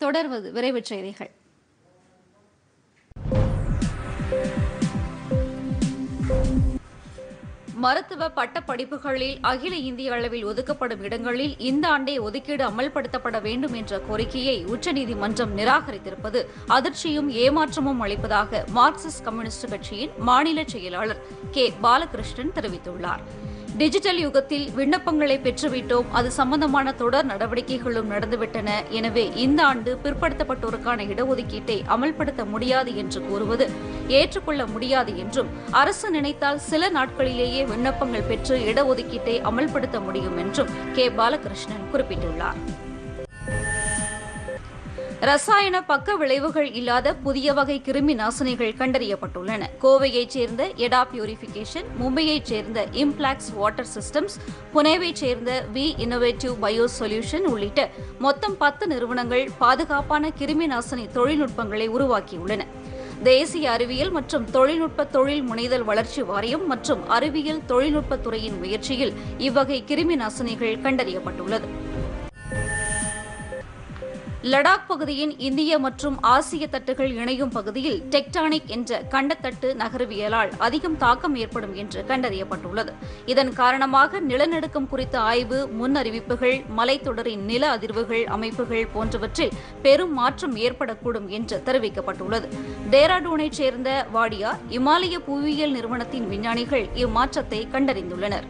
தொடர்வது விரைவுச் செய்திகள் மருத்துவ பட்டப் படிப்புகளில் அகில இந்திய அளவில் ஒதுக்கப்படும் இடங்களில் இந்த ஆண்டே ஒதுக்கீடு அமல்படுத்தப்பட வேண்டும் என்ற கோரிக்கையை உச்சநீதிமன்றம் நிராகரித்திருப்பது அதிர்ச்சியும் ஏமாற்றமும் அளிப்பதாக மார்க்சிஸ்ட் கம்யூனிஸ்ட் கட்சியின் மாநில செயலாளர் கே பாலகிருஷ்ணன் தெரிவித்துள்ளார் டிஜிட்டல் யுகத்தில் விண்ணப்பங்களை பெற்றுவிட்டோம் அது சம்பந்தமான தொடர் நடவடிக்கைகளும் நடந்துவிட்டன எனவே இந்த ஆண்டு பிற்படுத்தப்பட்டோருக்கான இடஒதுக்கீட்டை அமல்படுத்த முடியாது என்று கூறுவது ஏற்றுக்கொள்ள முடியாது என்றும் அரசு நினைத்தால் சில நாட்களிலேயே விண்ணப்பங்கள் பெற்று இடஒதுக்கீட்டை அமல்படுத்த முடியும் என்றும் கே பாலகிருஷ்ணன் குறிப்பிட்டுள்ளார் ரசாயன பக்க விளைவுகள் இல்லாத புதிய வகை கிருமி நாசினிகள் கண்டறியப்பட்டுள்ளன கோவையைச் சேர்ந்த எடா பியூரிபிகேஷன் மும்பையைச் சேர்ந்த இம்ப்ளாக்ஸ் வாட்டர் சிஸ்டம்ஸ் புனேவைச் சேர்ந்த வி இன்னோவேட்டிவ் பயோ சொல்யூஷன் உள்ளிட்ட மொத்தம் பத்து நிறுவனங்கள் பாதுகாப்பான கிருமி நாசினி தொழில்நுட்பங்களை உருவாக்கியுள்ளன தேசிய அறிவியல் மற்றும் தொழில்நுட்ப தொழில் முனைதல் வளர்ச்சி வாரியம் மற்றும் அறிவியல் தொழில்நுட்பத் துறையின் முயற்சியில் இவ்வகை கிருமி நாசினிகள் கண்டறியப்பட்டுள்ளது லடாக் பகுதியின் இந்திய மற்றும் ஆசிய தட்டுகள் இணையும் பகுதியில் டெக்டானிக் என்ற கண்டத்தட்டு நகர்வியலால் அதிகம் தாக்கம் ஏற்படும் என்று கண்டறியப்பட்டுள்ளது இதன் காரணமாக நிலநடுக்கம் குறித்த ஆய்வு முன் அறிவிப்புகள் மலைத்தொடரின் நில அதிர்வுகள் அமைப்புகள் போன்றவற்றில் பெரும் மாற்றம் ஏற்படக்கூடும் என்று தெரிவிக்கப்பட்டுள்ளது டேராடூனைச் சேர்ந்த வாடியா இமாலய புவியியல் நிறுவனத்தின் விஞ்ஞானிகள் இம்மாற்றத்தை கண்டறிந்துள்ளனர்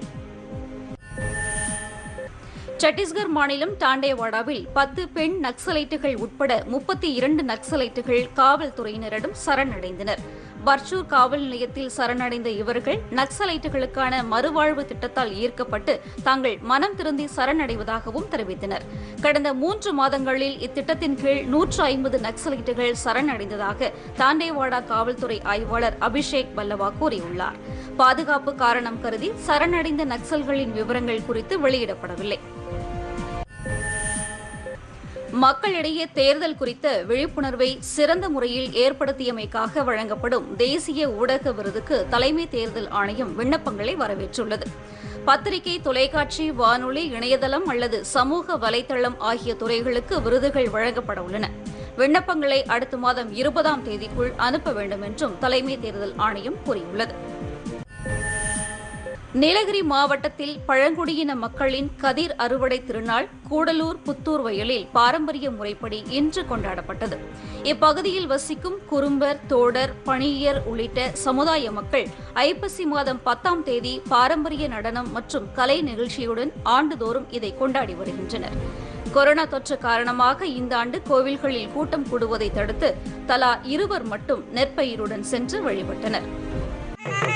சத்தீஸ்கர் மாநிலம் டாண்டேவாடாவில் பத்து பெண் நக்சலைட்டுகள் உட்பட முப்பத்தி இரண்டு நக்சலைட்டுகள் காவல்துறையினரிடம் சரணடைந்தனர் பர்ச்சூர் காவல் நிலையத்தில் சரணடைந்த இவர்கள் நக்சலைட்டுகளுக்கான மறுவாழ்வு திட்டத்தால் ஈர்க்கப்பட்டு தாங்கள் மனம் திருந்தி சரணடைவதாகவும் தெரிவித்தனர் கடந்த மூன்று மாதங்களில் இத்திட்டத்தின் கீழ் நூற்று ஐம்பது நக்சலைட்டுகள் சரணடைந்ததாக தாண்டேவாடா காவல்துறை ஆய்வாளர் அபிஷேக் பல்லவா கூறியுள்ளார் பாதுகாப்பு காரணம் கருதி சரணடைந்த நக்சல்களின் விவரங்கள் குறித்து வெளியிடப்படவில்லை மக்களிடையே தேர்தல் குறித்த விழிப்புணர்வை சிறந்த முறையில் ஏற்படுத்தியமைக்காக வழங்கப்படும் தேசிய ஊடக விருதுக்கு தலைமை தேர்தல் ஆணையம் விண்ணப்பங்களை வரவேற்றுள்ளது பத்திரிகை தொலைக்காட்சி வானொலி இணையதளம் அல்லது சமூக வலைதளம் ஆகிய துறைகளுக்கு விருதுகள் வழங்கப்பட உள்ளன விண்ணப்பங்களை அடுத்த மாதம் இருபதாம் தேதிக்குள் அனுப்ப வேண்டும் என்றும் தலைமை தேர்தல் ஆணையம் கூறியுள்ளது நீலகிரி மாவட்டத்தில் பழங்குடியின மக்களின் கதிர் அறுவடை திருநாள் கூடலூர் புத்தூர் வயலில் பாரம்பரிய முறைப்படி இன்று கொண்டாடப்பட்டது இப்பகுதியில் வசிக்கும் குறும்பர் தோடர் பணியர் உள்ளிட்ட சமுதாய மக்கள் ஐப்பசி மாதம் பத்தாம் தேதி பாரம்பரிய நடனம் மற்றும் கலை நிகழ்ச்சியுடன் ஆண்டுதோறும் இதை கொண்டாடி வருகின்றனர் கொரோனா தொற்று காரணமாக இந்த ஆண்டு கோவில்களில் கூட்டம் கூடுவதை தடுத்து தலா இருவர் மட்டும் நெற்பயிலுடன் சென்று வழிபட்டனர்